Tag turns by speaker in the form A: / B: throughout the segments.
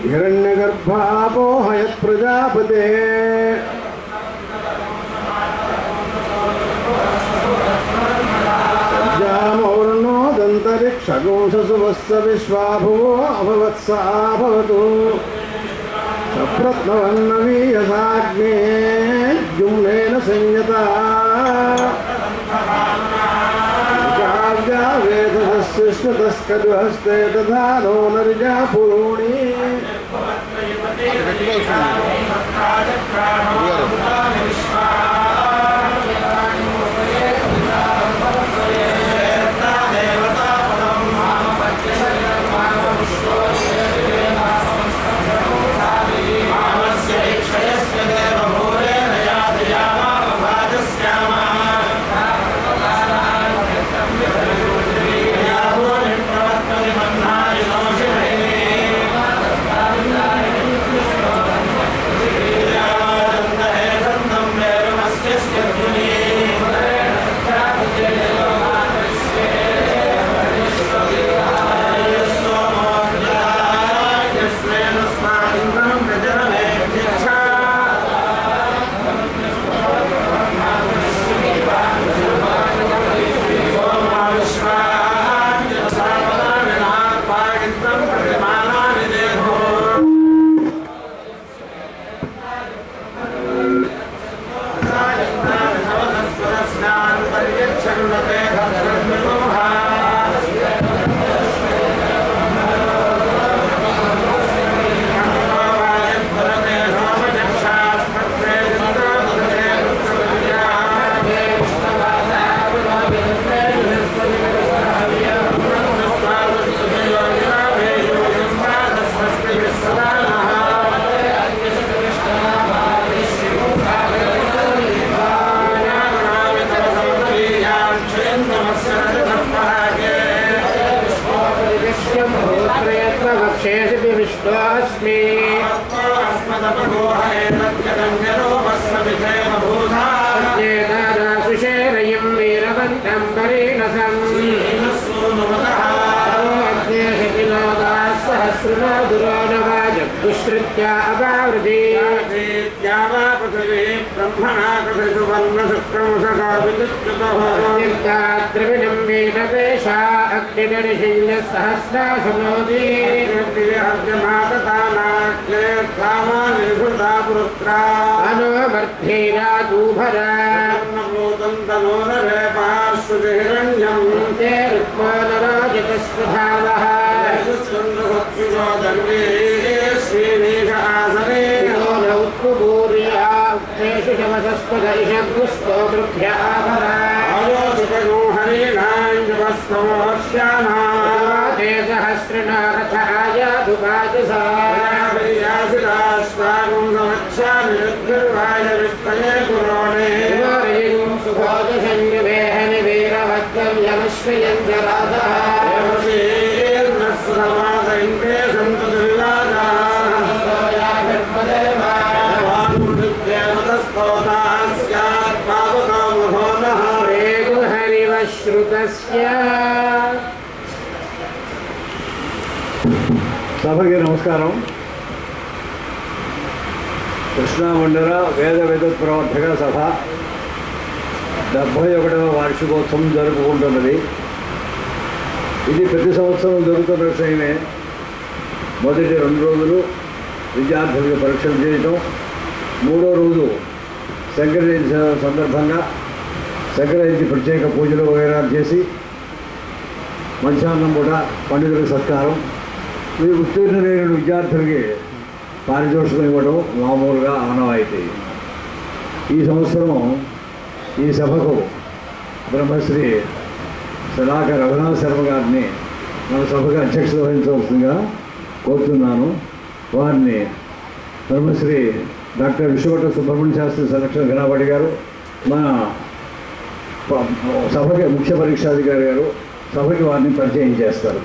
A: हिरण्यगर्भापोहयत् प्रजापते सज्जामौर्णोदन्तरिक्षगुंसुवस्य विश्वाभुवो अभवत्साभवतु सप्रत्नवन्नवीयसाग्ने जुम्नेन संयता काव्यावेदस्यश्रुतस्कद्हस्ते तथा नो नर्जा पुरूणि
B: प्रयत्नवक्षेषि विश्वास्मि सुषेरयं वीरवन्तं परिणसम् सहस्रनो दुरो न वाजगुश्रित्या अपावृति ब्रह्मणा द्रविणं वीरवेशा अग्निदर्शिल्यसहस्रासनोदी अनो वर्धेरादूभरा ते रुक्मानराजतस्वधावः उत्कुबूर्या उक्तेषु शमसस्पद इषग्मुस्तोतृभ्य आवरा ते सहस्रनारथ आयाधुपाजसा ुरोणें सुभोजसंयुवेहनि वीरभद्रं यमश्वयं च राधः हरिवश्रुतस्य
A: సభకి నమస్కారం కృష్ణామండల వేద విద్యుత్ ప్రవర్తక సభ డెబ్భై ఒకటవ వార్షికోత్సవం జరుపుకుంటున్నది ఇది ప్రతి సంవత్సరం జరుగుతున్న విషయమే మొదటి రెండు రోజులు విద్యార్థులకు పరీక్షలు చేయటం మూడో రోజు శంకరజయంతి సందర్భంగా శంకరజయంతి ప్రత్యేక పూజలు వగైరా చేసి మధ్యాహ్నం పూట పండితులకు సత్కారం ఈ ఉత్తీర్ణులైన విద్యార్థులకి పారితోషికం ఇవ్వడం మామూలుగా ఆనవాయితీ ఈ సంవత్సరం ఈ సభకు బ్రహ్మశ్రీ సదాక రఘునాథ్ శర్మ గారిని మన సభకు అధ్యక్షత వహించవలసిందిగా కోరుతున్నాను వారిని బ్రహ్మశ్రీ డాక్టర్ విశ్వభట్ట సుబ్రహ్మణ్య శాస్త్రి సంరక్షణ ఘనాపడి గారు మన ప- సభకి ముఖ్య పరీక్షాధికారి గారు సభకి వారిని పరిచయం చేస్తారు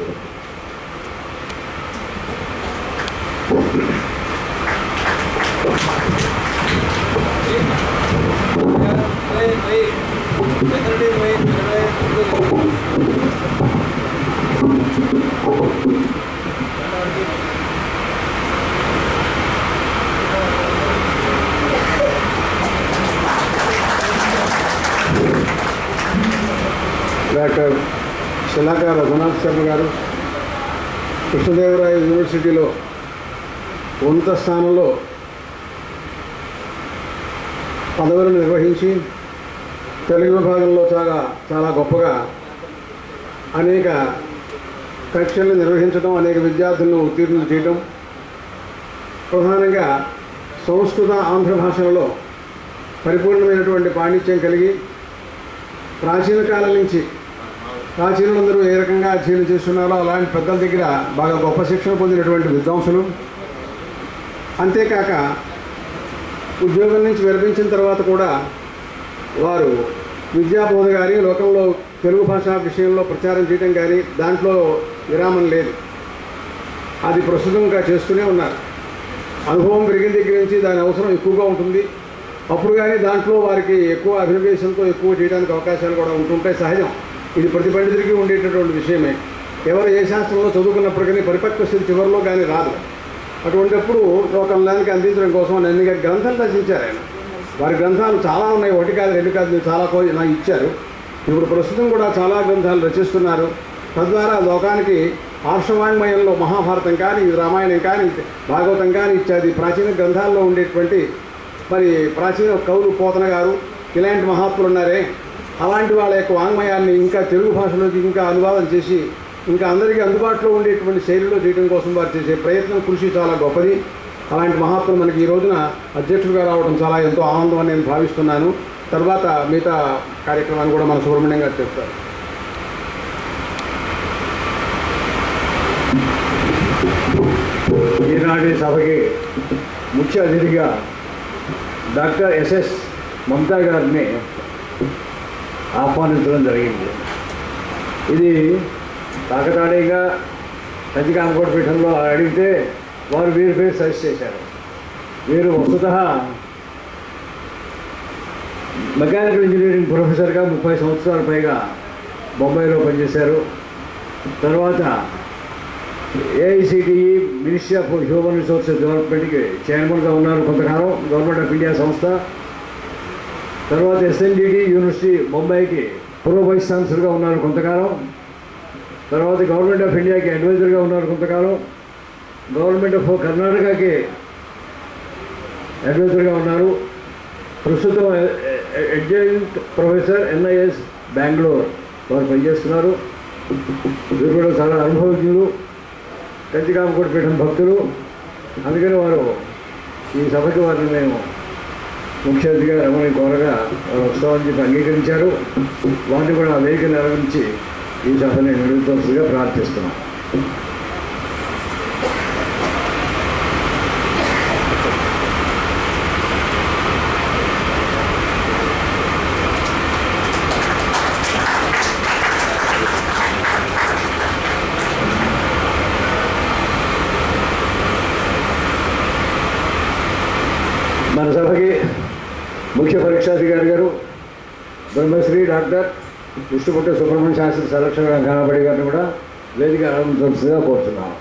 A: డాక్టర్ శిలాక రఘునాథ్ శర్మ గారు కృష్ణదేవరాయ యూనివర్సిటీలో ఉన్నత స్థానంలో పదవులను నిర్వహించి తెలుగు విభాగంలో చాలా చాలా గొప్పగా అనేక పరీక్షలను నిర్వహించడం అనేక విద్యార్థులను ఉత్తీర్ణులు చేయడం ప్రధానంగా సంస్కృత ఆంధ్ర భాషలలో పరిపూర్ణమైనటువంటి పాండిత్యం కలిగి ప్రాచీన కాలం నుంచి ప్రాచీనులందరూ ఏ రకంగా అధ్యయనం చేస్తున్నారో అలాంటి పెద్దల దగ్గర బాగా గొప్ప శిక్షణ పొందినటువంటి విద్వాంసులు అంతేకాక ఉద్యోగం నుంచి విరమించిన తర్వాత కూడా వారు విద్యాబోధ కానీ లోకంలో తెలుగు భాష విషయంలో ప్రచారం చేయడం కానీ దాంట్లో విరామం లేదు అది ప్రస్తుతంగా చేస్తూనే ఉన్నారు అనుభవం పెరిగిన దగ్గర నుంచి దాని అవసరం ఎక్కువగా ఉంటుంది అప్పుడు కానీ దాంట్లో వారికి ఎక్కువ అభినవేశంతో ఎక్కువ చేయడానికి అవకాశాలు కూడా ఉంటుంటాయి సహజం ఇది ప్రతి పండితుడికి ఉండేటటువంటి విషయమే ఎవరు ఏ శాస్త్రంలో చదువుకున్నప్పటికీ పరిపక్వ స్థితి చివరిలో కానీ రాదు అటువంటిప్పుడు లోకంలానికి అందించడం కోసం అనేక గ్రంథాలు రచించారు ఆయన వారి గ్రంథాలు చాలా ఉన్నాయి ఒకటి కాదు రెండు కాదు మీరు చాలా కో- నాకు ఇచ్చారు ఇప్పుడు ప్రస్తుతం కూడా చాలా గ్రంథాలు రచిస్తున్నారు తద్వారా లోకానికి ఆర్షవాంగ్మయంలో మహాభారతం కానీ రామాయణం కానీ భాగవతం కానీ ఇత్యాది ప్రాచీన గ్రంథాల్లో ఉండేటువంటి మరి ప్రాచీన కవులు పోతన గారు ఇలాంటి మహాత్ములు ఉన్నారే అలాంటి వాళ్ళ యొక్క వాంగ్మయాన్ని ఇంకా తెలుగు భాషలోకి ఇంకా అనువాదం చేసి ఇంకా అందరికీ అందుబాటులో ఉండేటువంటి శైలిలో చేయడం కోసం వారు చేసే ప్రయత్నం కృషి చాలా గొప్పది అలాంటి మహాత్ములు మనకి ఈ రోజున అధ్యక్షుడిగా రావడం చాలా ఎంతో ఆనందం అని నేను భావిస్తున్నాను తర్వాత మిగతా కార్యక్రమాన్ని కూడా మన సుబ్రహ్మణ్యం గారు చెప్తారు ఈనాటి సభకి ముఖ్య అతిథిగా డాక్టర్ ఎస్ఎస్ మమతా గారిని ఆహ్వానించడం జరిగింది ఇది కాకతాళీయంగా కంచికామకోట పీఠంలో అడిగితే వారు వీరి పేరు సజెస్ట్ చేశారు వీరు వస్తుత మెకానికల్ ఇంజనీరింగ్ ప్రొఫెసర్గా ముప్పై సంవత్సరాల పైగా బొంబాయిలో పనిచేశారు తర్వాత AICTE ministry of human resources డెవలప్మెంట్కి చైర్మన్గా ఉన్నారు కొంతకాలం గవర్నమెంట్ ఆఫ్ ఇండియా సంస్థ తర్వాత ఎస్ఎన్డిటి యూనివర్సిటీ బొంబాయికి ప్రో వైస్ ఛాన్సలర్గా ఉన్నారు కొంతకాలం తర్వాత గవర్నమెంట్ ఆఫ్ ఇండియాకి అడ్వైజర్గా ఉన్నారు కొంతకాలం గవర్నమెంట్ ఆఫ్ కర్ణాటకకి అడ్వైజర్గా ఉన్నారు ప్రస్తుతం అడ్జైంట్ ప్రొఫెసర్ ఎన్ఐఎస్ బెంగళూరు వారు పనిచేస్తున్నారు వీరు కూడా చాలా అనుభవజ్ఞులు కంచికామకోట పీఠం భక్తులు అందుకని వారు ఈ సభకి వారిని మేము ముఖ్య అతిథిగా రమణి కోరగా వారు వస్తామని చెప్పి అంగీకరించారు వారిని కూడా ఆ వేదిక నిర్వహించి ఈ సభని నిర్వహించవలసిందిగా ప్రార్థిస్తున్నాం మన సభకి ముఖ్య పరీక్షాధికారి గారు బ్రహ్మశ్రీ డాక్టర్ విష్ణుపుట్ట సుబ్రహ్మణ్య శాస్త్రి సంరక్షణ కనబడి గారిని కూడా వేదిక ఆరంభించవలసిందిగా కోరుతున్నాం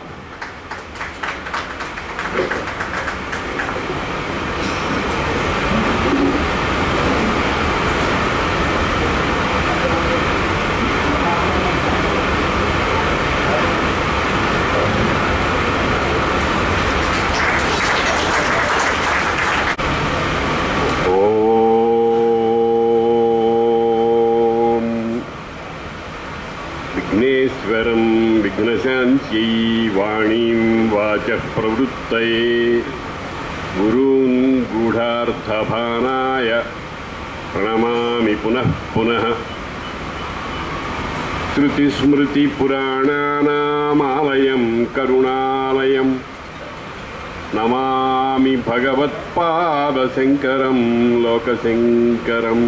C: ఓం విఘ్నేశ్వరం విఘ్నశాంత్యై వాణీం వాచ ప్రవృత్తయే గురూన్ గూఢార్థభానాయ ప్రణమామి పునః పునః శృతిస్మృతిపురాణానామాలయం కరుణాలయం నమామి భగవత్పాదశంకరం లోకశంకరం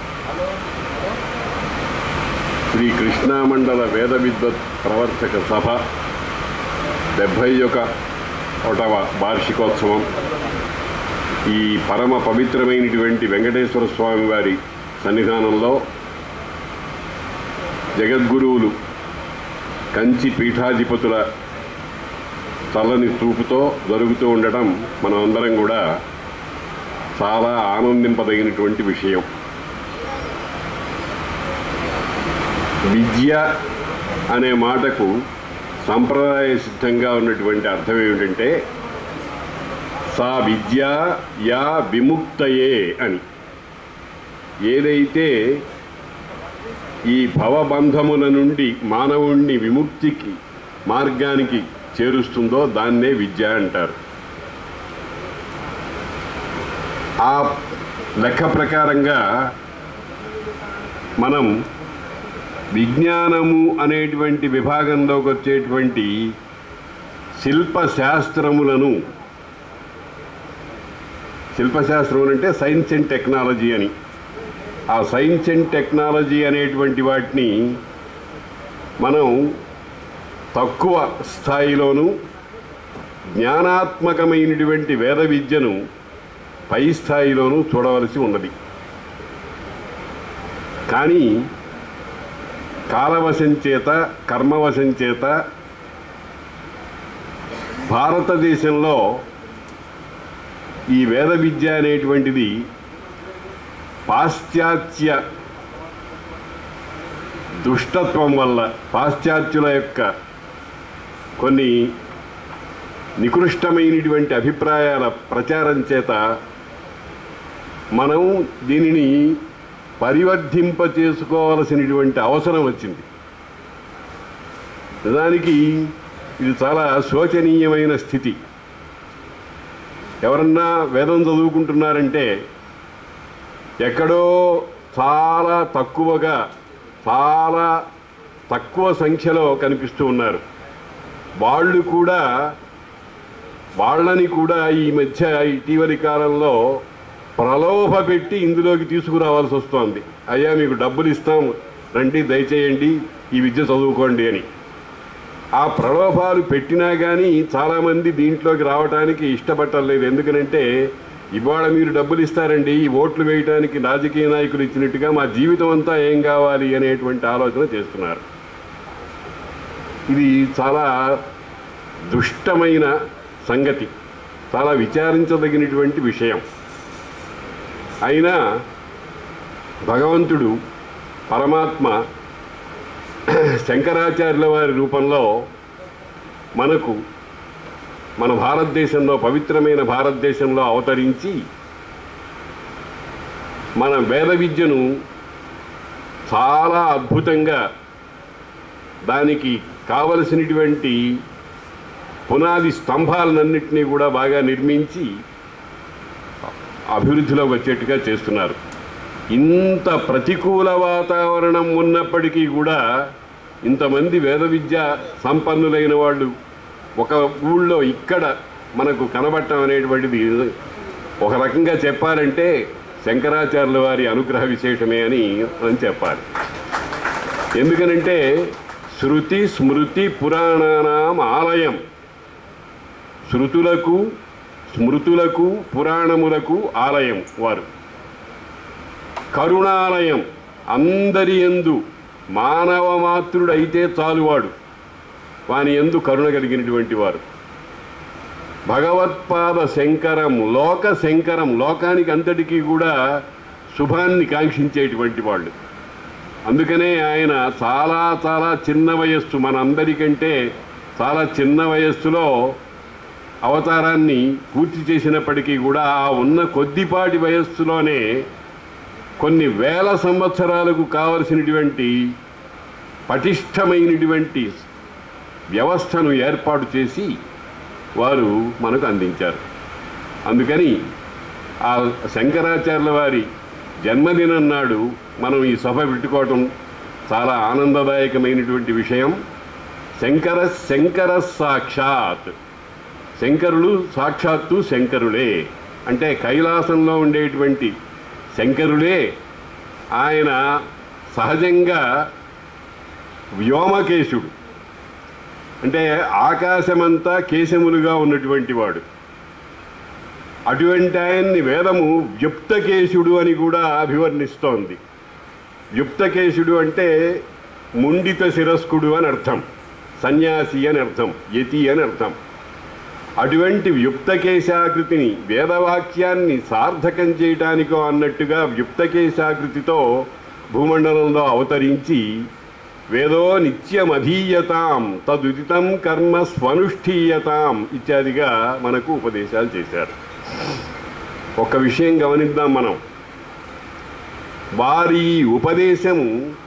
C: శ్రీ కృష్ణామండల వేద విద్వత్ ప్రవర్తక సభ డెబ్భై ఒక ఒకటవ వార్షికోత్సవం ఈ పరమ పవిత్రమైనటువంటి వెంకటేశ్వర స్వామి వారి సన్నిధానంలో జగద్గురువులు కంచి పీఠాధిపతుల చల్లని చూపుతో జరుగుతూ ఉండటం మనం అందరం కూడా చాలా ఆనందింపదగినటువంటి విషయం విద్య అనే మాటకు సంప్రదాయ సిద్ధంగా ఉన్నటువంటి అర్థం ఏమిటంటే సా విద్య యా విముక్తయే అని ఏదైతే ఈ భవబంధముల నుండి మానవుణ్ణి విముక్తికి మార్గానికి చేరుస్తుందో దాన్నే విద్య అంటారు ఆ లెక్క ప్రకారంగా మనం విజ్ఞానము అనేటువంటి విభాగంలోకి వచ్చేటువంటి శిల్పశాస్త్రములను శిల్పశాస్త్రం అంటే సైన్స్ అండ్ టెక్నాలజీ అని ఆ సైన్స్ అండ్ టెక్నాలజీ అనేటువంటి వాటిని మనం తక్కువ స్థాయిలోనూ జ్ఞానాత్మకమైనటువంటి వేద విద్యను పై స్థాయిలోనూ చూడవలసి ఉన్నది కానీ కాలవశం చేత కర్మవశం చేత భారతదేశంలో ఈ వేద విద్య అనేటువంటిది పాశ్చాత్య దుష్టత్వం వల్ల పాశ్చాత్యుల యొక్క కొన్ని నికృష్టమైనటువంటి అభిప్రాయాల ప్రచారం చేత మనం దీనిని పరివర్ధింప చేసుకోవలసినటువంటి అవసరం వచ్చింది నిజానికి ఇది చాలా శోచనీయమైన స్థితి ఎవరన్నా వేదం చదువుకుంటున్నారంటే ఎక్కడో చాలా తక్కువగా చాలా తక్కువ సంఖ్యలో కనిపిస్తూ ఉన్నారు వాళ్ళు కూడా వాళ్ళని కూడా ఈ మధ్య ఇటీవలి కాలంలో ప్రలోభ పెట్టి ఇందులోకి తీసుకురావాల్సి వస్తోంది అయ్యా మీకు డబ్బులు ఇస్తాం రండి దయచేయండి ఈ విద్య చదువుకోండి అని ఆ ప్రలోభాలు పెట్టినా కానీ చాలామంది దీంట్లోకి రావడానికి ఇష్టపట్టలేదు ఎందుకనంటే ఇవాళ మీరు డబ్బులు ఇస్తారండి ఈ ఓట్లు వేయడానికి రాజకీయ నాయకులు ఇచ్చినట్టుగా మా జీవితం అంతా ఏం కావాలి అనేటువంటి ఆలోచన చేస్తున్నారు ఇది చాలా దుష్టమైన సంగతి చాలా విచారించదగినటువంటి విషయం అయినా భగవంతుడు పరమాత్మ శంకరాచార్యుల వారి రూపంలో మనకు మన భారతదేశంలో పవిత్రమైన భారతదేశంలో అవతరించి మన వేద విద్యను చాలా అద్భుతంగా దానికి కావలసినటువంటి పునాది స్తంభాలన్నింటినీ కూడా బాగా నిర్మించి అభివృద్ధిలోకి వచ్చేట్టుగా చేస్తున్నారు ఇంత ప్రతికూల వాతావరణం ఉన్నప్పటికీ కూడా ఇంతమంది వేద విద్య సంపన్నులైన వాళ్ళు ఒక ఊళ్ళో ఇక్కడ మనకు కనబడటం అనేటువంటిది ఒక రకంగా చెప్పాలంటే శంకరాచార్యుల వారి అనుగ్రహ విశేషమే అని మనం చెప్పాలి ఎందుకనంటే శృతి స్మృతి పురాణానాం ఆలయం శృతులకు స్మృతులకు పురాణములకు ఆలయం వారు కరుణాలయం అందరి ఎందు మానవ మాతృడైతే చాలువాడు వాని ఎందు కరుణ కలిగినటువంటి వారు భగవత్పాద శంకరం లోక శంకరం లోకానికి అంతటికీ కూడా శుభాన్ని కాంక్షించేటువంటి వాళ్ళు అందుకనే ఆయన చాలా చాలా చిన్న వయస్సు మన అందరికంటే చాలా చిన్న వయస్సులో అవతారాన్ని పూర్తి చేసినప్పటికీ కూడా ఆ ఉన్న కొద్దిపాటి వయస్సులోనే కొన్ని వేల సంవత్సరాలకు కావలసినటువంటి పటిష్టమైనటువంటి వ్యవస్థను ఏర్పాటు చేసి వారు మనకు అందించారు అందుకని ఆ శంకరాచార్యుల వారి జన్మదినం నాడు మనం ఈ సభ పెట్టుకోవటం చాలా ఆనందదాయకమైనటువంటి విషయం శంకర శంకర సాక్షాత్ శంకరులు సాక్షాత్తు శంకరులే అంటే కైలాసంలో ఉండేటువంటి శంకరులే ఆయన సహజంగా వ్యోమకేశుడు అంటే ఆకాశమంతా కేశములుగా ఉన్నటువంటి వాడు అటువంటి ఆయన్ని వేదము వ్యుప్తకేశుడు అని కూడా అభివర్ణిస్తోంది వ్యుప్తకేశుడు అంటే ముండిత శిరస్కుడు అని అర్థం సన్యాసి అని అర్థం యతి అని అర్థం అటువంటి వ్యుప్తకేశాకృతిని వేదవాక్యాన్ని సార్థకం చేయటానికో అన్నట్టుగా వ్యుప్తకేశాకృతితో భూమండలంలో అవతరించి వేదో నిత్యమధీయతాం తదుదితం కర్మ స్వనుష్ఠీయతాం ఇత్యాదిగా మనకు ఉపదేశాలు చేశారు ఒక విషయం గమనిద్దాం మనం వారి ఉపదేశము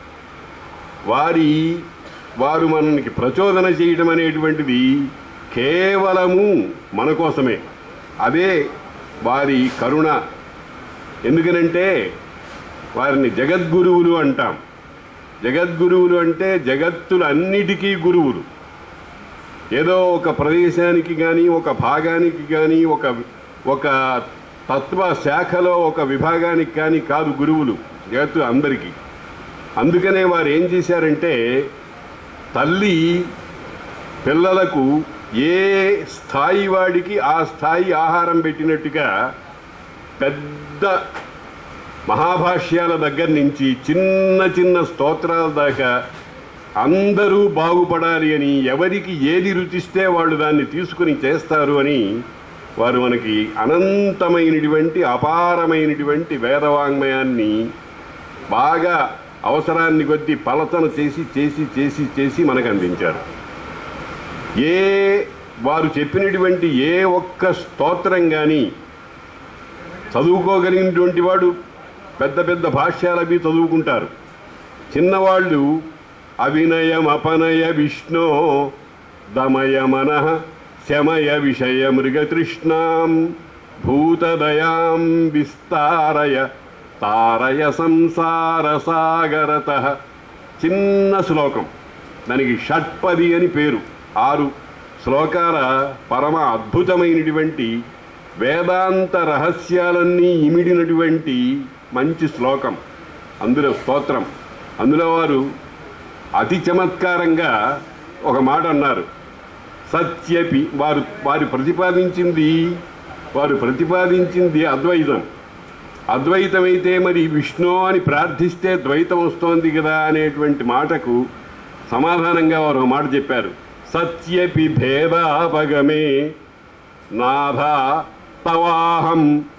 C: వారి వారు మనకి ప్రచోదన చేయడం అనేటువంటిది కేవలము మన కోసమే అదే వారి కరుణ ఎందుకనంటే వారిని జగద్గురువులు అంటాం జగద్గురువులు అంటే జగత్తులు అన్నిటికీ గురువులు ఏదో ఒక ప్రదేశానికి కానీ ఒక భాగానికి కానీ ఒక ఒక తత్వ శాఖలో ఒక విభాగానికి కానీ కాదు గురువులు జగత్తు అందరికీ అందుకనే వారు ఏం చేశారంటే తల్లి పిల్లలకు ఏ స్థాయి వాడికి ఆ స్థాయి ఆహారం పెట్టినట్టుగా పెద్ద మహాభాష్యాల దగ్గర నుంచి చిన్న చిన్న స్తోత్రాల దాకా అందరూ బాగుపడాలి అని ఎవరికి ఏది రుచిస్తే వాళ్ళు దాన్ని తీసుకుని చేస్తారు అని వారు మనకి అనంతమైనటువంటి అపారమైనటువంటి వేదవాంగ్మయాన్ని బాగా అవసరాన్ని కొద్దీ పలతన చేసి చేసి చేసి చేసి మనకు అందించారు ఏ వారు చెప్పినటువంటి ఏ ఒక్క స్తోత్రం కానీ చదువుకోగలిగినటువంటి వాడు పెద్ద పెద్ద భాష్యాలవి చదువుకుంటారు చిన్నవాళ్ళు అవినయం అపనయ విష్ణో దమయ మనః శమయ విషయ మృగతృష్ణాం భూతదయాం విస్తారయ తారయ సంసార సాగరత చిన్న శ్లోకం దానికి షట్పది అని పేరు ఆరు శ్లోకాల పరమ అద్భుతమైనటువంటి వేదాంత రహస్యాలన్నీ ఇమిడినటువంటి మంచి శ్లోకం అందులో స్తోత్రం అందులో వారు అతి చమత్కారంగా ఒక మాట అన్నారు సత్యపి వారు వారు ప్రతిపాదించింది వారు ప్రతిపాదించింది అద్వైతం అద్వైతమైతే మరి విష్ణు అని ప్రార్థిస్తే ద్వైతం వస్తోంది కదా అనేటువంటి మాటకు సమాధానంగా వారు ఒక మాట చెప్పారు సత్యపి భేదాపగమే నాథ తవాహం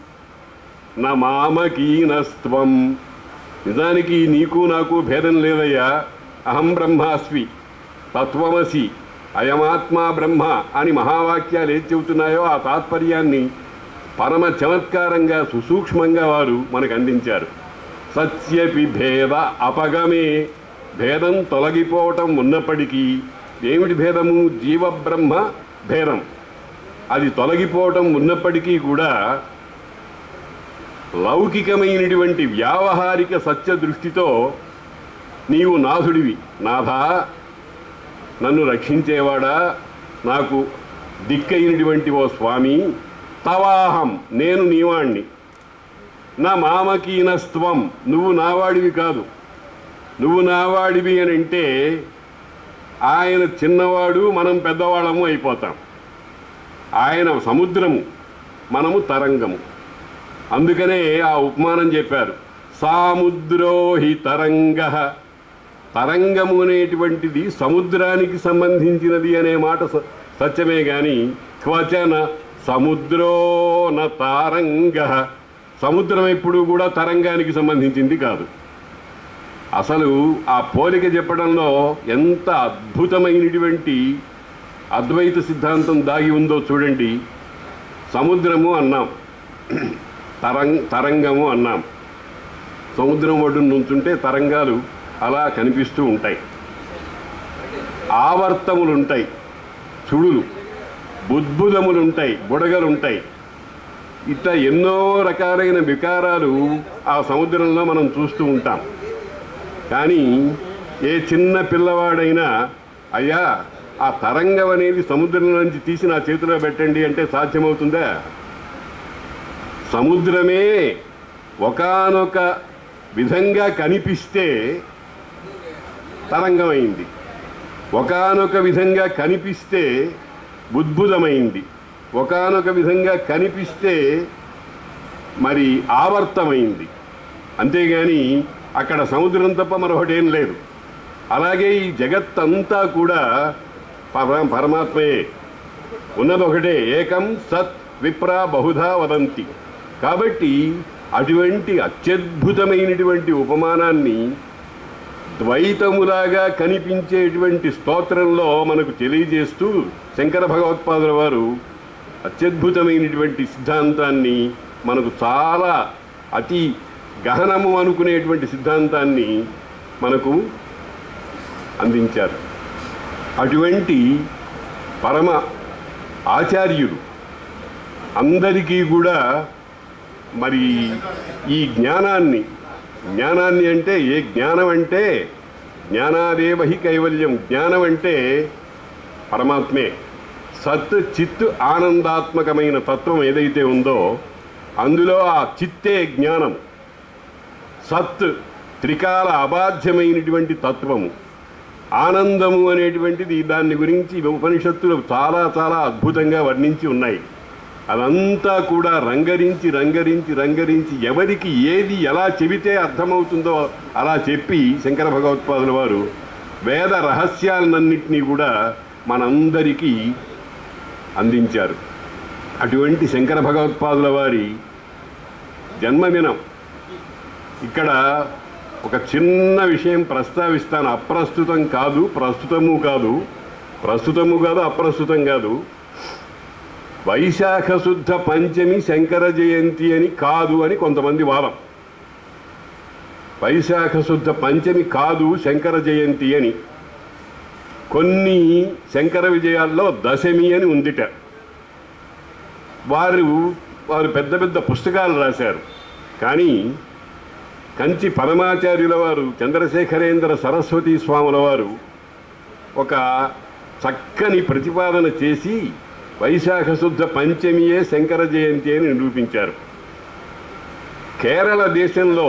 C: నమామకీనస్త్వం నిజానికి నీకు నాకు భేదం లేదయ్యా అహం బ్రహ్మాస్మి తత్వమసి అయమాత్మా బ్రహ్మ అని మహావాక్యాలు ఏది చెబుతున్నాయో ఆ తాత్పర్యాన్ని పరమ చమత్కారంగా సుసూక్ష్మంగా వారు మనకు అందించారు సత్యపి భేద అపగమే భేదం తొలగిపోవటం ఉన్నప్పటికీ ఏమిటి భేదము జీవబ్రహ్మ భేదం అది తొలగిపోవటం ఉన్నప్పటికీ కూడా లౌకికమైనటువంటి వ్యావహారిక సత్య దృష్టితో నీవు నాథుడివి నాథా నన్ను రక్షించేవాడా నాకు దిక్కైనటువంటి ఓ స్వామి తవాహం నేను నీవాణ్ణి నా మామకీనస్త్వం నువ్వు నావాడివి కాదు నువ్వు నావాడివి అని అంటే ఆయన చిన్నవాడు మనం పెద్దవాళ్ళము అయిపోతాం ఆయన సముద్రము మనము తరంగము అందుకనే ఆ ఉపమానం చెప్పారు సాముద్రోహి తరంగ తరంగము అనేటువంటిది సముద్రానికి సంబంధించినది అనే మాట స- సత్యమే గాని క్వచన సముద్రోన తారంగ సముద్రం ఎప్పుడు కూడా తరంగానికి సంబంధించింది కాదు అసలు ఆ పోలిక చెప్పడంలో ఎంత అద్భుతమైనటువంటి అద్వైత సిద్ధాంతం దాగి ఉందో చూడండి సముద్రము అన్నాం తరంగ్ తరంగము అన్నాం సముద్రం ఒడ్డున నుంచుంటే తరంగాలు అలా కనిపిస్తూ ఉంటాయి ఆవర్తములు ఉంటాయి చుడులు బుద్భుదములు ఉంటాయి బుడగలు ఉంటాయి ఇట్లా ఎన్నో రకాలైన వికారాలు ఆ సముద్రంలో మనం చూస్తూ ఉంటాం కానీ ఏ చిన్న పిల్లవాడైనా అయ్యా ఆ తరంగం అనేది సముద్రం నుంచి తీసి నా చేతిలో పెట్టండి అంటే సాధ్యమవుతుందా సముద్రమే ఒకానొక విధంగా కనిపిస్తే తరంగమైంది ఒకానొక విధంగా కనిపిస్తే బుద్భుతమైంది ఒకానొక విధంగా కనిపిస్తే మరి ఆవర్తమైంది అంతేగాని అక్కడ సముద్రం తప్ప మరొకటేం లేదు అలాగే ఈ జగత్తంతా కూడా పర పరమాత్మయే ఉన్నది ఒకటే ఏకం సత్ విప్ర బహుధా వదంతి కాబట్టి అటువంటి అత్యద్భుతమైనటువంటి ఉపమానాన్ని ద్వైతములాగా కనిపించేటువంటి స్తోత్రంలో మనకు తెలియజేస్తూ శంకర భగవత్పాదుల వారు అత్యద్భుతమైనటువంటి సిద్ధాంతాన్ని మనకు చాలా అతి గహనము అనుకునేటువంటి సిద్ధాంతాన్ని మనకు అందించారు అటువంటి పరమ ఆచార్యుడు అందరికీ కూడా మరి ఈ జ్ఞానాన్ని జ్ఞానాన్ని అంటే ఏ జ్ఞానం అంటే జ్ఞానాదేవహి కైవల్యం జ్ఞానం అంటే పరమాత్మే సత్ చిత్ ఆనందాత్మకమైన తత్వం ఏదైతే ఉందో అందులో ఆ చిత్తే జ్ఞానం సత్ త్రికాల అబాధ్యమైనటువంటి తత్వము ఆనందము అనేటువంటిది దాన్ని గురించి ఉపనిషత్తులు చాలా చాలా అద్భుతంగా వర్ణించి ఉన్నాయి అదంతా కూడా రంగరించి రంగరించి రంగరించి ఎవరికి ఏది ఎలా చెబితే అర్థమవుతుందో అలా చెప్పి శంకర భగవత్పాదుల వారు వేద రహస్యాలన్నింటినీ కూడా మనందరికీ అందించారు అటువంటి శంకర భగవత్పాదుల వారి జన్మదినం ఇక్కడ ఒక చిన్న విషయం ప్రస్తావిస్తాను అప్రస్తుతం కాదు ప్రస్తుతము కాదు ప్రస్తుతము కాదు అప్రస్తుతం కాదు వైశాఖ శుద్ధ పంచమి శంకర జయంతి అని కాదు అని కొంతమంది వాదం వైశాఖ శుద్ధ పంచమి కాదు శంకర జయంతి అని కొన్ని శంకర విజయాల్లో దశమి అని ఉందిట వారు వారు పెద్ద పెద్ద పుస్తకాలు రాశారు కానీ కంచి పరమాచార్యుల వారు చంద్రశేఖరేంద్ర సరస్వతి స్వాముల వారు ఒక చక్కని ప్రతిపాదన చేసి వైశాఖ శుద్ధ పంచమియే శంకర జయంతి అని నిరూపించారు కేరళ దేశంలో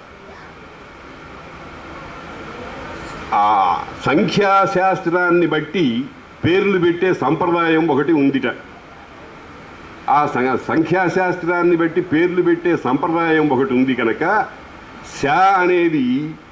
C: ఆ సంఖ్యాశాస్త్రాన్ని బట్టి పేర్లు పెట్టే సంప్రదాయం ఒకటి ఉందిట ఆ సం- సంఖ్యాశాస్త్రాన్ని బట్టి పేర్లు పెట్టే సంప్రదాయం ఒకటి ఉంది కనుక శ అనేది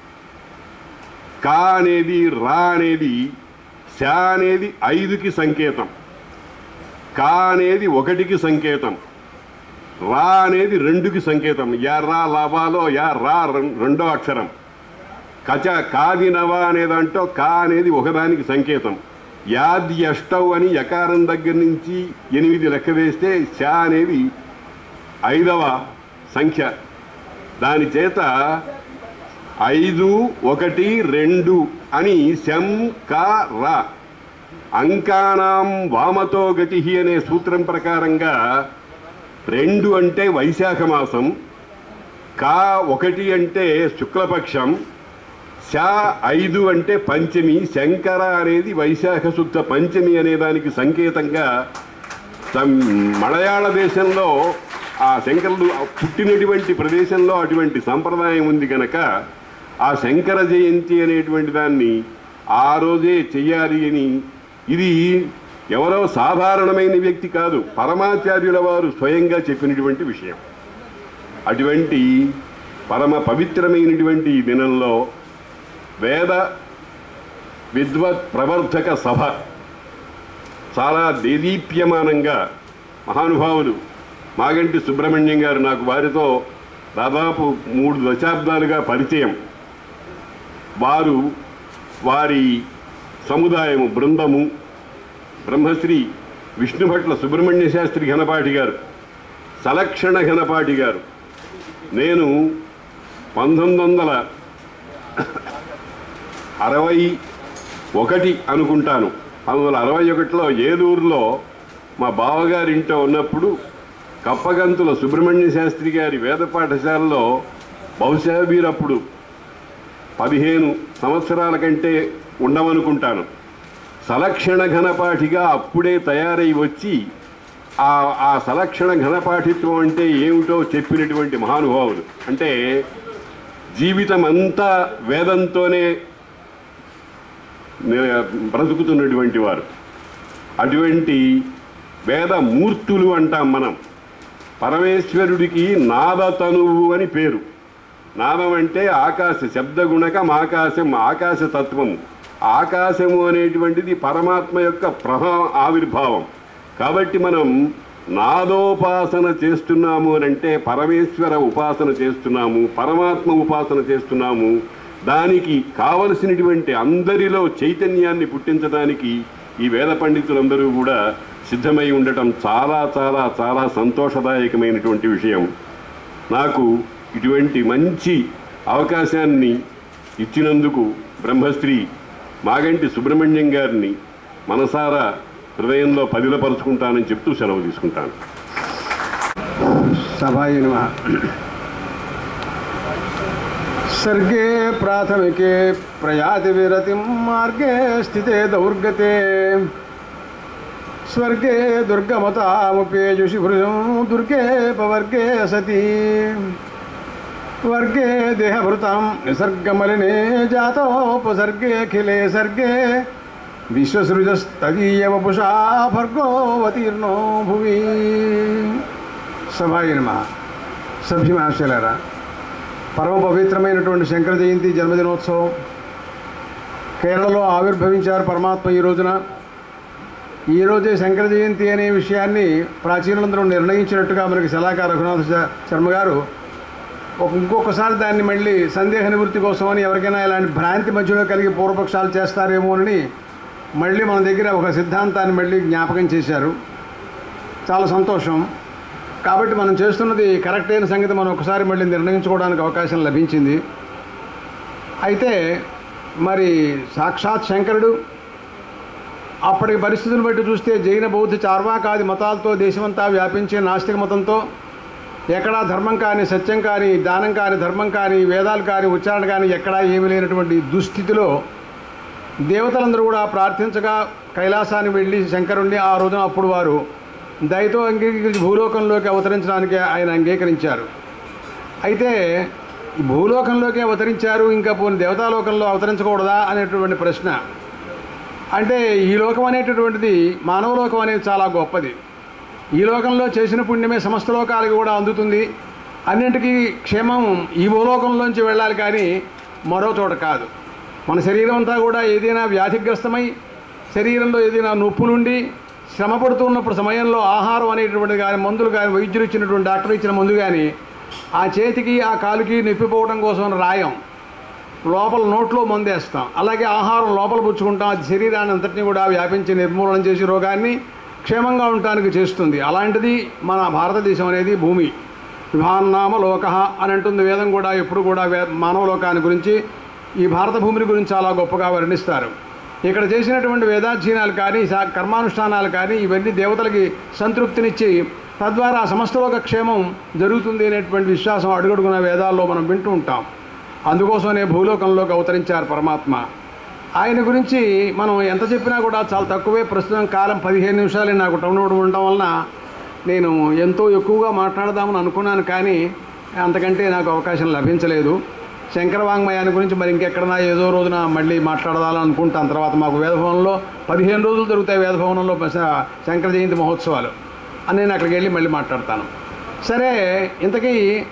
C: కా అనేది రా అనేది శ అనేది ఐదుకి సంకేతం కా అనేది ఒకటికి సంకేతం రా అనేది రెండుకి సంకేతం యా రా లాభాలో యా రా రెం- రెండో అక్షరం కచ కాది నవ అనేదంటో కా అనేది ఒకదానికి సంకేతం యాది అష్టవ్ అని యకారం దగ్గర నుంచి ఎనిమిది లెక్క వేస్తే శ అనేది ఐదవ సంఖ్య దాని చేత ఐదు ఒకటి రెండు అని శం క ర అంకానాం వామతో గతి అనే సూత్రం ప్రకారంగా రెండు అంటే వైశాఖ మాసం కా ఒకటి అంటే శుక్లపక్షం శ ఐదు అంటే పంచమి శంకర అనేది వైశాఖ శుద్ధ పంచమి అనే దానికి సంకేతంగా సం- మలయాళ దేశంలో ఆ శంకరుడు పుట్టినటువంటి ప్రదేశంలో అటువంటి సంప్రదాయం ఉంది కనుక ఆ శంకర జయంతి అనేటువంటి దాన్ని ఆ రోజే చెయ్యాలి అని ఇది ఎవరో సాధారణమైన వ్యక్తి కాదు పరమాచార్యుల వారు స్వయంగా చెప్పినటువంటి విషయం అటువంటి పరమ పవిత్రమైనటువంటి ఈ దినంలో వేద విద్వత్ ప్రవర్ధక సభ చాలా దేదీప్యమానంగా మహానుభావులు మాగంటి సుబ్రహ్మణ్యం గారు నాకు వారితో దాదాపు మూడు దశాబ్దాలుగా పరిచయం వారు వారి సముదాయము బృందము బ్రహ్మశ్రీ విష్ణుభట్ల సుబ్రహ్మణ్య శాస్త్రి ఘనపాటి గారు సలక్షణ ఘనపాటి గారు నేను పంతొమ్మిది వందల అరవై ఒకటి అనుకుంటాను పంతొమ్మిది వందల అరవై ఒకటిలో ఏలూరులో మా బావగారి ఇంట్లో ఉన్నప్పుడు కప్పగంతుల సుబ్రహ్మణ్య శాస్త్రి గారి వేద పాఠశాలలో బహుశా వీరప్పుడు పదిహేను సంవత్సరాల కంటే ఉండమనుకుంటాను సలక్షణ ఘనపాఠిగా అప్పుడే తయారై వచ్చి ఆ ఆ సలక్షణ ఘనపాఠిత్వం అంటే ఏమిటో చెప్పినటువంటి మహానుభావులు అంటే జీవితం అంతా వేదంతోనే ని- బ్రతుకుతున్నటువంటి వారు అటువంటి వేదమూర్తులు అంటాం మనం పరమేశ్వరుడికి నాదతనువు అని పేరు నాదం అంటే ఆకాశ శబ్దగుణకం ఆకాశం ఆకాశ తత్వం ఆకాశము అనేటువంటిది పరమాత్మ యొక్క ప్రభా ఆవిర్భావం కాబట్టి మనం నాదోపాసన చేస్తున్నాము అని అంటే పరమేశ్వర ఉపాసన చేస్తున్నాము పరమాత్మ ఉపాసన చేస్తున్నాము దానికి కావలసినటువంటి అందరిలో చైతన్యాన్ని పుట్టించడానికి ఈ వేద పండితులందరూ కూడా సిద్ధమై ఉండటం చాలా చాలా చాలా సంతోషదాయకమైనటువంటి విషయం నాకు ఇటువంటి మంచి అవకాశాన్ని ఇచ్చినందుకు బ్రహ్మశ్రీ మాగంటి సుబ్రహ్మణ్యం గారిని మనసారా హృదయంలో పదిలపరుచుకుంటానని చెప్తూ సెలవు తీసుకుంటాను
A: సభాయ నమ సర్గే ప్రాథమికే ప్రయాతి విరతిం మార్గే స్థితే దౌర్గతే స్వర్గే దుర్గమతాముపేజుషి భృజం దుర్గే పవర్గే సతీ వర్గే దేహభృతాం నిసర్గమలినే జాతోపసర్గేఖిలే సర్గే విశ్వసృజస్తదీయ వపుషా భర్గోవతీర్ణో భువి సభాయ నమ సభ్యమాశలారా పరమ పవిత్రమైనటువంటి శంకర జయంతి జన్మదినోత్సవం కేరళలో ఆవిర్భవించారు పరమాత్మ ఈ రోజున ఈ రోజే శంకర జయంతి అనే విషయాన్ని ప్రాచీనులందరూ నిర్ణయించినట్టుగా మనకి శలాకా రఘునాథ శ- శర్మ గారు ఒక ఇంకొకసారి దాన్ని మళ్ళీ సందేహ నివృత్తి కోసమని ఎవరికైనా ఇలాంటి భ్రాంతి మధ్యలో కలిగి పూర్వపక్షాలు చేస్తారేమోనని మళ్ళీ మన దగ్గర ఒక సిద్ధాంతాన్ని మళ్ళీ జ్ఞాపకం చేశారు చాలా సంతోషం కాబట్టి మనం చేస్తున్నది కరెక్ట్ అయిన సంగతి మనం ఒకసారి మళ్ళీ నిర్ణయించుకోవడానికి అవకాశం లభించింది అయితే మరి సాక్షాత్ శంకరుడు అప్పటి పరిస్థితులను బట్టి చూస్తే జైన బౌద్ధ చార్వాకాది మతాలతో దేశమంతా వ్యాపించే నాస్తిక మతంతో ఎక్కడా ధర్మం కానీ సత్యం కానీ దానం కానీ ధర్మం కానీ వేదాలు కానీ ఉచ్చారణ కానీ ఎక్కడా ఏమీ లేనటువంటి దుస్థితిలో దేవతలందరూ కూడా ప్రార్థించగా కైలాసానికి వెళ్ళి శంకరుణ్ణి ఆ రోజున అప్పుడు వారు దయతో అంగీకరించి భూలోకంలోకి అవతరించడానికి ఆయన అంగీకరించారు అయితే ఈ భూలోకంలోకి అవతరించారు ఇంకా పోనీ దేవతాలోకంలో అవతరించకూడదా అనేటువంటి ప్రశ్న అంటే ఈ లోకం అనేటటువంటిది మానవ లోకం అనేది చాలా గొప్పది ఈ లోకంలో చేసిన పుణ్యమే సమస్త లోకాలకి కూడా అందుతుంది అన్నింటికీ క్షేమం ఈ భూలోకంలోంచి వెళ్ళాలి కానీ మరో చోట కాదు మన శరీరం అంతా కూడా ఏదైనా వ్యాధిగ్రస్తమై శరీరంలో ఏదైనా నొప్పులుండి శ్రమ పడుతున్నప్పుడు సమయంలో ఆహారం అనేటువంటిది కానీ మందులు కానీ వైద్యులు ఇచ్చినటువంటి డాక్టర్ ఇచ్చిన మందు కానీ ఆ చేతికి ఆ కాలుకి నొప్పిపోవడం కోసం రాయం లోపల నోట్లో మందేస్తాం అలాగే ఆహారం లోపల పుచ్చుకుంటాం అది శరీరాన్ని అంతటినీ కూడా వ్యాపించి నిర్మూలన చేసి రోగాన్ని క్షేమంగా ఉండటానికి చేస్తుంది అలాంటిది మన భారతదేశం అనేది భూమి విభాన్నామ లోక అని అంటుంది వేదం కూడా ఎప్పుడు కూడా వే మానవ లోకాన్ని గురించి ఈ భారత భూమిని గురించి చాలా గొప్పగా వర్ణిస్తారు ఇక్కడ చేసినటువంటి వేదాధ్యయనాలు కానీ సా- కర్మానుష్ఠానాలు కానీ ఇవన్నీ దేవతలకి సంతృప్తినిచ్చి తద్వారా సమస్తలోక క్షేమం జరుగుతుంది అనేటువంటి విశ్వాసం అడుగడుగున వేదాల్లో మనం వింటూ ఉంటాం అందుకోసమే భూలోకంలోకి అవతరించారు పరమాత్మ ఆయన గురించి మనం ఎంత చెప్పినా కూడా చాలా తక్కువే ప్రస్తుతం కాలం పదిహేను నిమిషాలే నాకు టౌన్ ఉండడం వలన నేను ఎంతో ఎక్కువగా మాట్లాడదామని అనుకున్నాను కానీ అంతకంటే నాకు అవకాశం లభించలేదు శంకర వాంగ్మయాన్ని గురించి మరి ఇంకెక్కడన్నా ఏదో రోజున మళ్ళీ మాట్లాడదాలని అనుకుంటాను తర్వాత మాకు వేదభవనంలో పదిహేను రోజులు జరుగుతాయి వేదభవనంలో శ- శంకర జయంతి మహోత్సవాలు అని నేను అక్కడికి వెళ్ళి మళ్ళీ మాట్లాడతాను సరే ఇంతకీ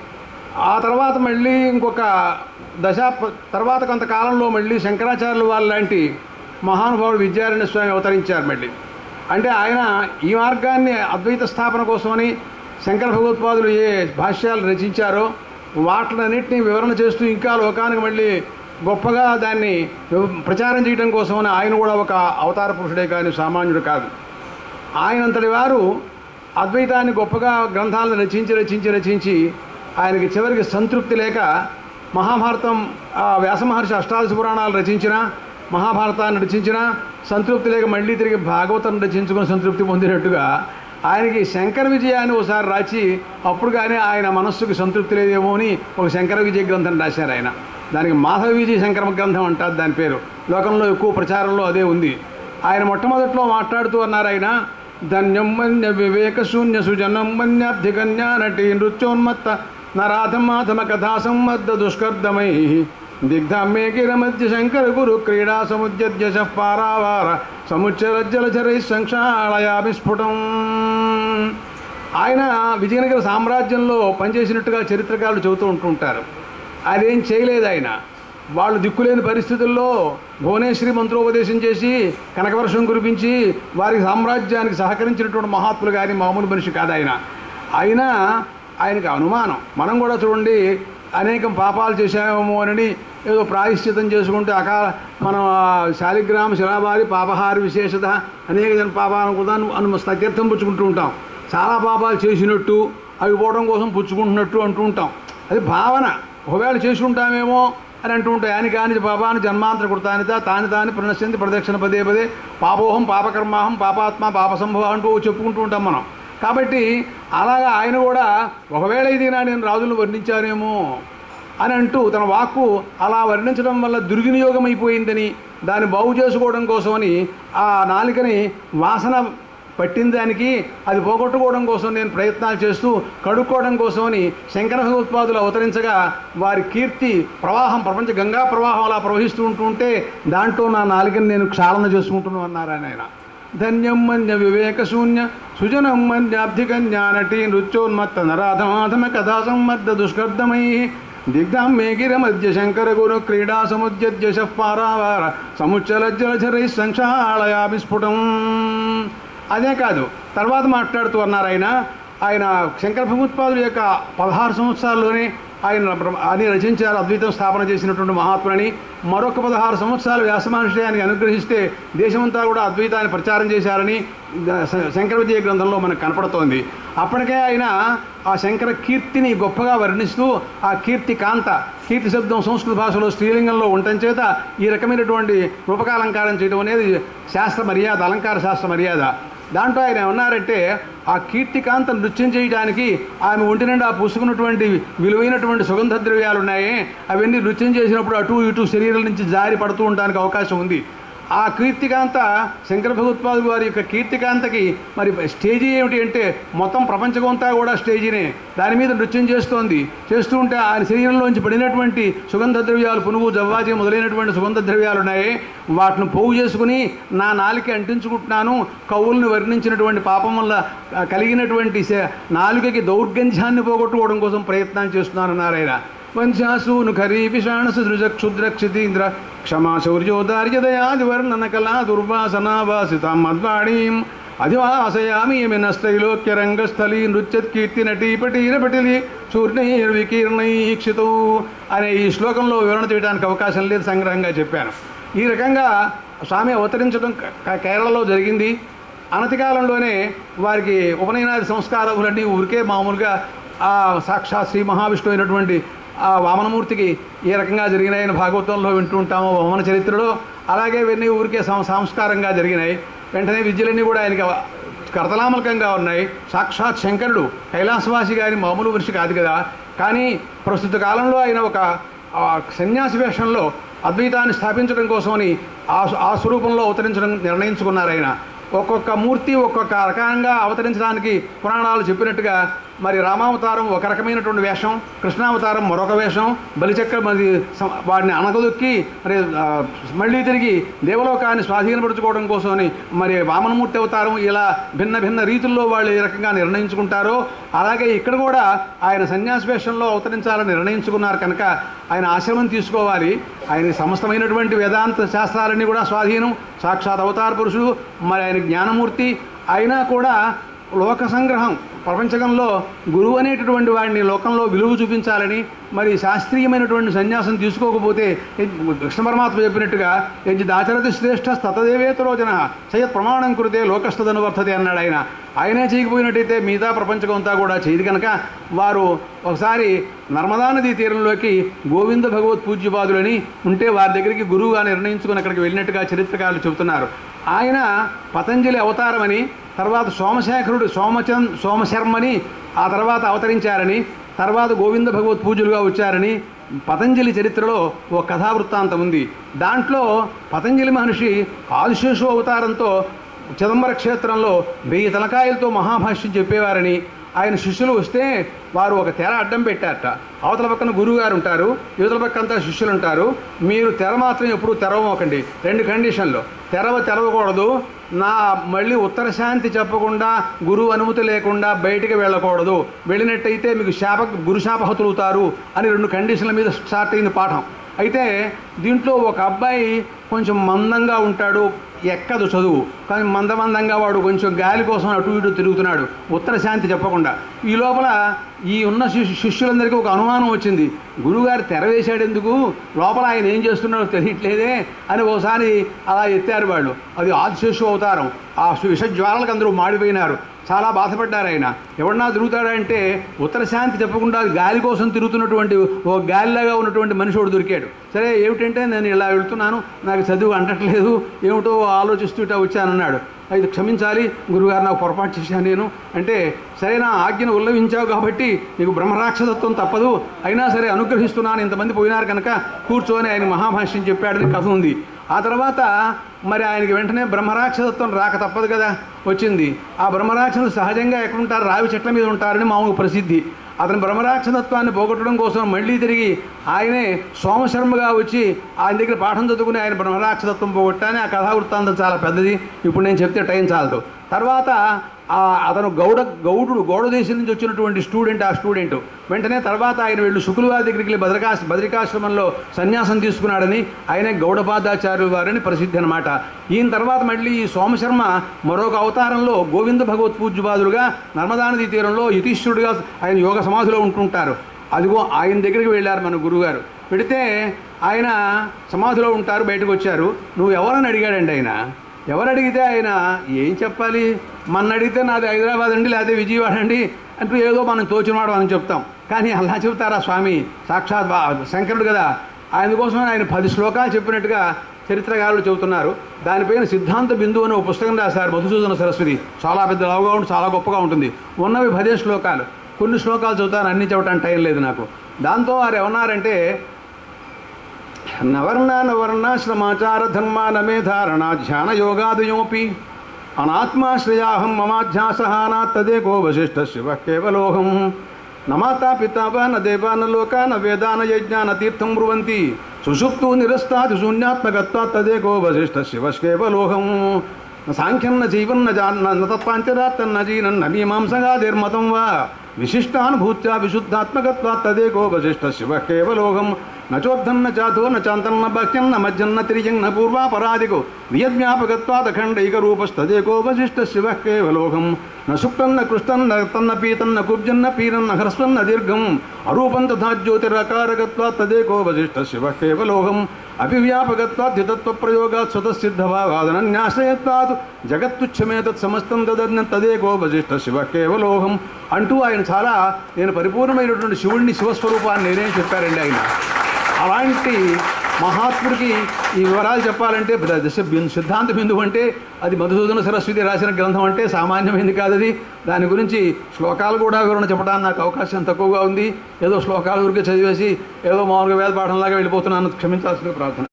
A: ఆ తర్వాత మళ్ళీ ఇంకొక దశ తర్వాత కొంతకాలంలో మళ్ళీ శంకరాచార్యులు వాళ్ళ లాంటి మహానుభావుడు విద్యారణ్య స్వామి అవతరించారు మళ్ళీ అంటే ఆయన ఈ మార్గాన్ని అద్వైత స్థాపన కోసమని శంకర భగవత్పాదులు ఏ భాష్యాలు రచించారో వాటినన్నింటినీ వివరణ చేస్తూ ఇంకా లోకానికి మళ్ళీ గొప్పగా దాన్ని ప్రచారం చేయడం కోసమని ఆయన కూడా ఒక అవతార పురుషుడే కానీ సామాన్యుడు కాదు ఆయనంతటి వారు అద్వైతాన్ని గొప్పగా గ్రంథాలను రచించి రచించి రచించి ఆయనకి చివరికి సంతృప్తి లేక మహాభారతం ఆ వ్యాస మహర్షి అష్టాదశ పురాణాలు రచించిన మహాభారతాన్ని రచించిన సంతృప్తి లేక మళ్ళీ తిరిగి భాగవతం రచించుకుని సంతృప్తి పొందినట్టుగా ఆయనకి శంకర విజయాన్ని ఒకసారి రాచి అప్పుడు కానీ ఆయన మనస్సుకు సంతృప్తి లేదేమో అని ఒక శంకర విజయ గ్రంథం రాశారు ఆయన దానికి మాధవ విజయ శంకర గ్రంథం అంటారు దాని పేరు లోకంలో ఎక్కువ ప్రచారంలో అదే ఉంది ఆయన మొట్టమొదట్లో మాట్లాడుతూ అన్నారు ఆయన ధన్యం మన్య వివేక శూన్య సుజనం మన్యాబ్ధికన్యా నటి నృత్యోన్మత్త నరాధం మాధమ కథా సంబద్ధ దుష్కర్దమై దిగ్ధామ్మే గిరమధ్య శంకర గురు క్రీడా సముద్యద్య పారావార సముచ్చరజ్జలచరై సంక్షాళయామి స్ఫుటం ఆయన విజయనగర సామ్రాజ్యంలో పనిచేసినట్టుగా చరిత్రకారులు చెబుతూ ఉంటుంటారు ఆయన ఏం చేయలేదు ఆయన వాళ్ళు దిక్కులేని పరిస్థితుల్లో భువనేశ్వరి మంత్రోపదేశం చేసి కనకవర్షం కురిపించి వారికి సామ్రాజ్యానికి సహకరించినటువంటి మహాత్ములు కానీ మామూలు మనిషి కాదు ఆయన అయినా ఆయనకు అనుమానం మనం కూడా చూడండి
D: అనేకం పాపాలు చేశామేమో అని ఏదో ప్రాయశ్చితం చేసుకుంటే అకా మనం ఆ శాలిగ్రామ శిలాబారి పాపహారి విశేషత అనేక జన పాపాలను కూడా అను తీర్థం పుచ్చుకుంటూ ఉంటాం చాలా పాపాలు చేసినట్టు అవి పోవడం కోసం పుచ్చుకుంటున్నట్టు అంటూ ఉంటాం అది భావన ఒకవేళ చేసి ఉంటామేమో అని అంటూ ఉంటాయి యాని కాని పాపాన్ని జన్మాంతర కృతానిత తాని తాని ప్రణశ్యంతి ప్రదక్షిణ పదే పదే పాపోహం పాపకర్మాహం పాపాత్మ పాప సంభవ అంటూ చెప్పుకుంటూ ఉంటాం మనం కాబట్టి అలాగా ఆయన కూడా ఒకవేళ ఇది నా నేను రాజులను వర్ణించానేమో అని అంటూ తన వాక్కు అలా వర్ణించడం వల్ల దుర్వినియోగం అయిపోయిందని దాన్ని బాగు చేసుకోవడం కోసమని ఆ నాలికని వాసన పట్టిన దానికి అది పోగొట్టుకోవడం కోసం నేను ప్రయత్నాలు చేస్తూ కడుక్కోవడం కోసమని శంకర భగవత్పాదులు అవతరించగా వారి కీర్తి ప్రవాహం ప్రపంచ గంగా ప్రవాహం అలా ప్రవహిస్తూ ఉంటుంటే దాంట్లో నా నాలుకని నేను క్షాళన చేసుకుంటున్నాను అన్నారు ఆయన ధన్యం మన్య వివేక శూన్య సుజనం మన్యాబ్ధిక జ్ఞానటి నృత్యోన్మత్త నరాధమాధమ కథా సంబద్ధ దుష్కర్దమై దిగ్ధాం మేగిర మధ్య శంకర గురు క్రీడా సముద్యద్య పారావార సముచ్చల జలచరై సంక్షాళయా విస్ఫుటం అదే కాదు తర్వాత మాట్లాడుతూ అన్నారు ఆయన ఆయన శంకర భగవత్పాదుల యొక్క పదహారు సంవత్సరాల్లోనే ఆయన బ్రహ్మ- అని రచించారు అద్వైతం స్థాపన చేసినటువంటి మహాత్ములని మరొక పదహారు సంవత్సరాలు వ్యాసమహర్షి ఆయనకి అనుగ్రహిస్తే దేశమంతా కూడా అద్వైతాన్ని ప్రచారం చేశారని ద- శ- శంకర విజయ గ్రంథంలో మనకు కనపడుతోంది అప్పటికే ఆయన ఆ శంకర కీర్తిని గొప్పగా వర్ణిస్తూ ఆ కీర్తి కాంత కీర్తి శబ్దం సంస్కృత భాషలో స్త్రీలింగంలో ఉండటం చేత ఈ రకమైనటువంటి రూపకాలంకారం చేయడం అనేది శాస్త్ర మర్యాద అలంకార శాస్త్ర మర్యాద దాంట్లో ఆయన ఏమన్నారంటే ఆ కీర్తికాంత నృత్యం చేయడానికి ఆమె ఒంటి నిండా పూసుకున్నటువంటి విలువైనటువంటి సుగంధ ద్రవ్యాలు ఉన్నాయి అవన్నీ నృత్యం చేసినప్పుడు అటు ఇటు శరీరం నుంచి జారి పడుతూ ఉండడానికి అవకాశం ఉంది ఆ కీర్తికాంత శంకర భగవత్పాదులు వారి యొక్క కీర్తికాంతకి మరి స్టేజీ ఏమిటి అంటే మొత్తం ప్రపంచమంతా కూడా స్టేజీనే దాని మీద నృత్యం చేస్తోంది చేస్తూ ఉంటే ఆయన శరీరంలోంచి పడినటువంటి సుగంధ ద్రవ్యాలు పునుగు జవ్వాజి మొదలైనటువంటి సుగంధ ద్రవ్యాలు ఉన్నాయి వాటిని పోగు చేసుకుని నా నాలుక అంటించుకుంటున్నాను కవుల్ని వర్ణించినటువంటి పాపం వల్ల ఆ, కలిగినటువంటి శ- నాలుకకి దౌర్గంధ్యాన్ని పోగొట్టుకోవడం కోసం ప్రయత్నం చేస్తున్నానన్నారు ఆయన వంశాసూను ఖరీ విషాణసు దృజ క్షుద్రక్షితీంద్ర క్షమా శౌర్యోదార్యదయాదివర్ణన కళా దుర్వాసనావాసితాం మద్వాణీం అధివాసయామి యమినస్త్రైలోక్య రంగస్థలీ నృత్యత్ కీర్తి నటీ పటీర పటిలి చూర్ణైర్వికీర్ణైక్షితౌ అనే ఈ శ్లోకంలో వివరణ చేయడానికి అవకాశం లేదు సంగ్రహంగా చెప్పాను ఈ రకంగా స్వామి అవతరించడం క- క- కేరళలో జరిగింది అనతి కాలంలోనే వారికి ఉపనయనాది సంస్కారములన్నీ ఊరికే మామూలుగా ఆ సాక్షాత్ శ్రీ మహావిష్ణువు అయినటువంటి ఆ వామనమూర్తికి ఏ రకంగా జరిగినాయని భాగవతంలో వింటూ ఉంటామో వామన చరిత్రలో అలాగే ఇవన్నీ ఊరికే సం సంస్కారంగా జరిగినాయి వెంటనే విద్యలన్నీ కూడా ఆయనకి కరతలామలకంగా ఉన్నాయి సాక్షాత్ శంకరుడు కైలాసవాసి గారి మామూలు మనిషి కాదు కదా కానీ ప్రస్తుత కాలంలో ఆయన ఒక ఆ సన్యాసి వేషంలో అద్వైతాన్ని స్థాపించడం కోసమని ఆ ఆ స్వరూపంలో అవతరించడం నిర్ణయించుకున్నారు ఆయన ఒక్కొక్క మూర్తి ఒక్కొక్క రకంగా అవతరించడానికి పురాణాలు చెప్పినట్టుగా మరి రామావతారం ఒక రకమైనటువంటి వేషం కృష్ణావతారం మరొక వేషం బలిచక్ర మరి సం- వాడిని అనగదొక్కి మరి ఆ, మళ్ళీ తిరిగి దేవలోకాన్ని స్వాధీనపరచుకోవడం కోసమని మరి వామనమూర్తి అవతారం ఇలా భిన్న భిన్న రీతుల్లో వాళ్ళు ఏ రకంగా నిర్ణయించుకుంటారో అలాగే ఇక్కడ కూడా ఆయన సన్యాస వేషంలో అవతరించాలని నిర్ణయించుకున్నారు కనుక ఆయన ఆశ్రమం తీసుకోవాలి ఆయన సమస్తమైనటువంటి వేదాంత శాస్త్రాలన్నీ కూడా స్వాధీనం సాక్షాత్ అవతార పురుషుడు మరి ఆయన జ్ఞానమూర్తి అయినా కూడా లోక సంగ్రహం ప్రపంచకంలో గురువు అనేటటువంటి వాడిని లోకంలో విలువ చూపించాలని మరి శాస్త్రీయమైనటువంటి సన్యాసం తీసుకోకపోతే యజ్- కృష్ణ పరమాత్మ చెప్పినట్టుగా యజ్ దాచరతి శ్రేష్ఠ తతదేవేతరో జన సయత్ ప్రమాణం కృతే లోకస్తదను వర్తతే అన్నాడు ఆయన ఆయనే చేయకపోయినట్టయితే మిగతా ప్రపంచం అంతా కూడా చేయదు కనుక వారు ఒకసారి నర్మదా నదీ తీరంలోకి గోవింద భగవత్ పూజ్యపాదులని ఉంటే వారి దగ్గరికి గురువుగా నిర్ణయించుకుని అక్కడికి వెళ్ళినట్టుగా చరిత్రకారులు చెబుతున్నారు ఆయన పతంజలి అవతారమని తర్వాత సోమశేఖరుడు సోమచంద్ సోమశర్మని ఆ తర్వాత అవతరించారని తర్వాత గోవింద భగవత్ పూజలుగా వచ్చారని పతంజలి చరిత్రలో ఓ కథావృత్తాంతం ఉంది దాంట్లో పతంజలి మహర్షి ఆదిశేషు అవతారంతో చిదంబర క్షేత్రంలో వెయ్యి తలకాయలతో మహాభాష్యం చెప్పేవారని ఆయన శిష్యులు వస్తే వారు ఒక తెర అడ్డం పెట్టారట అవతల పక్కన గురువు గారు ఉంటారు యువతల పక్క అంతా శిష్యులు ఉంటారు మీరు తెర మాత్రం ఎప్పుడూ తెరవమోకండి రెండు కండిషన్లు తెరవ తెరవకూడదు నా మళ్ళీ ఉత్తర శాంతి చెప్పకుండా గురువు అనుమతి లేకుండా బయటికి వెళ్ళకూడదు వెళ్ళినట్టయితే మీకు శాప గురు శాపహతులుతారు అని రెండు కండిషన్ల మీద స్టార్ట్ అయింది పాఠం అయితే దీంట్లో ఒక అబ్బాయి కొంచెం మందంగా ఉంటాడు ఎక్కదు చదువు కానీ మందమందంగా వాడు కొంచెం గాలి కోసం అటు ఇటు తిరుగుతున్నాడు ఉత్తర శాంతి చెప్పకుండా ఈ లోపల ఈ ఉన్న శిష్యు శిష్యులందరికీ ఒక అనుమానం వచ్చింది గురువుగారు తెర వేశాడు ఎందుకు లోపల ఆయన ఏం చేస్తున్నాడో తెలియట్లేదే అని ఒకసారి అలా ఎత్తారు వాళ్ళు అది ఆదిశేషు అవతారం ఆ విషజ్వాలలకు అందరూ మాడిపోయినారు చాలా బాధపడ్డారు ఆయన ఎవడన్నా తిరుగుతాడంటే ఉత్తర శాంతి చెప్పకుండా గాలి కోసం తిరుగుతున్నటువంటి ఓ గాలిలాగా ఉన్నటువంటి మనిషి ఒకడు దొరికాడు సరే ఏమిటంటే నేను ఇలా వెళ్తున్నాను నాకు చదువు అంటట్లేదు ఏమిటో ఆలోచిస్తూ ఇట్లా వచ్చానన్నాడు అయితే క్షమించాలి గురుగారు నాకు పొరపాటు చేశాను నేను అంటే సరే నా ఆజ్ఞను ఉల్లంఘించావు కాబట్టి నీకు బ్రహ్మరాక్షసత్వం తప్పదు అయినా సరే అనుగ్రహిస్తున్నాను ఇంతమంది పోయినారు కనుక కూర్చొని ఆయన మహాభాష్యం చెప్పాడని కథ ఉంది ఆ తర్వాత మరి ఆయనకి వెంటనే బ్రహ్మరాక్షసత్వం రాక తప్పదు కదా వచ్చింది ఆ బ్రహ్మరాక్షసులు సహజంగా ఎక్కడుంటారు రావి చెట్ల మీద ఉంటారని మామూలు ప్రసిద్ధి అతని బ్రహ్మరాక్షసత్వాన్ని పోగొట్టడం కోసం మళ్ళీ తిరిగి ఆయనే సోమశర్మగా వచ్చి ఆయన దగ్గర పాఠం చదువుకుని ఆయన బ్రహ్మరాక్షసత్వం పోగొట్టాని ఆ కథా వృత్తాంతం చాలా పెద్దది ఇప్పుడు నేను చెప్తే టైం చాలదు తర్వాత ఆ అతను గౌడ గౌడుడు గౌడ దేశం నుంచి వచ్చినటువంటి స్టూడెంట్ ఆ స్టూడెంట్ వెంటనే తర్వాత ఆయన వెళ్ళి శుక్రవారి దగ్గరికి వెళ్ళి బద్రకాశ బద్రికాశ్రమంలో సన్యాసం తీసుకున్నాడని ఆయనే గౌడపాదాచార్యులు వారని ప్రసిద్ధి అనమాట ఈయన తర్వాత మళ్ళీ ఈ సోమశర్మ మరొక అవతారంలో గోవింద భగవత్ పూజ్యపాదులుగా నర్మదా నదీ తీరంలో యతీశ్వరుడుగా ఆయన యోగ సమాధిలో ఉంటుంటారు అదిగో ఆయన దగ్గరికి వెళ్ళారు మన గురుగారు పెడితే ఆయన సమాధిలో ఉంటారు బయటకు వచ్చారు నువ్వు ఎవరని అడిగాడండి ఆయన ఎవరు అడిగితే ఆయన ఏం చెప్పాలి మన అడిగితే నాది హైదరాబాద్ అండి లేకపోతే విజయవాడ అండి అంటూ ఏదో మనం తోచినవాడు మనం చెప్తాం కానీ అలా చెప్తారా స్వామి సాక్షాత్ బా- శంకరుడు కదా ఆయన కోసం ఆయన పది శ్లోకాలు చెప్పినట్టుగా చరిత్రకారులు చెబుతున్నారు దానిపైన సిద్ధాంత బిందువు అనే ఒక పుస్తకం రాశారు మధుసూదన సరస్వతి చాలా పెద్ద లావుగా ఉంటుంది చాలా గొప్పగా ఉంటుంది ఉన్నవి పదే శ్లోకాలు కొన్ని శ్లోకాలు చదువుతాను అన్ని చెప్పడానికి టైం లేదు నాకు దాంతో వారు ఏమన్నారంటే నవర్ణ నవర్ణాశ్రమాచార ధర్మాన మే ధారణ ధ్యాన యోగాదయోపి అనాత్మాశ్రయాహం మమాధ్యాసహానా తదేకో వశిష్ఠ శివ కేవలోహం న మాతా పితా వా న దేవా న లోకా న వేదా న యజ్ఞా న తీర్థం బ్రువంతి సుషుప్తు నిరస్తాది శూన్యాత్మకత్వా తదేకో వశిష్ఠ శివ కేవలోహం న సాంఖ్యం న జీవన్ న జాన్న న తత్వాంచరాత్తన్న జీనన్ న మీమాంసగాదిర్మతం వా విశిష్టానుభూత్యా విశుద్ధాత్మకత్వా తదేకో వశిష్ఠ శివ కేవలోహం నచోద్ధన్న చాతో న చాంతన్న బాహ్యం న మధ్యన్న తిరియం న పూర్వాపరాదికో వియజ్ఞాపకత్వాదఖండైక రూపస్తదేకో వశిష్ఠ శివ కేవలోహం న సుప్తన్న కృష్టన్న తన్న పీతన్న కుబ్జన్న పీరన్న హ్రస్వన్న దీర్ఘం అరూపం తథా జ్యోతిరకారకత్వా తదేకో వశిష్ఠ శివ కేవలోహం అభివ్యాపకత్వాద్యుతత్వ ప్రయోగాత్ స్వతసిద్ధభావాదనన్యాశ్రయత్వాత్ జగత్తుచ్చమేతత్ సమస్తం తదజ్ఞ తదేకో వశిష్ఠ శివ కేవలోహం అంటూ ఆయన చాలా నేను పరిపూర్ణమైనటువంటి శివుడిని శివస్వరూపాన్ని నేనే చెప్పారండి ఆయన అలాంటి మహాత్ముడికి ఈ వివరాలు చెప్పాలంటే ద- దశ బిందు సిద్ధాంత బిందువు అంటే అది మధుసూదన సరస్వతి రాసిన గ్రంథం అంటే సామాన్యమైంది కాదు అది దాని గురించి శ్లోకాలు కూడా వివరణ చెప్పడానికి నాకు అవకాశం తక్కువగా ఉంది ఏదో శ్లోకాల గురించి చదివేసి ఏదో మామూలుగా వేద పాఠంలాగా వెళ్ళిపోతున్నాను క్షమించాల్సిన ప్రార్థన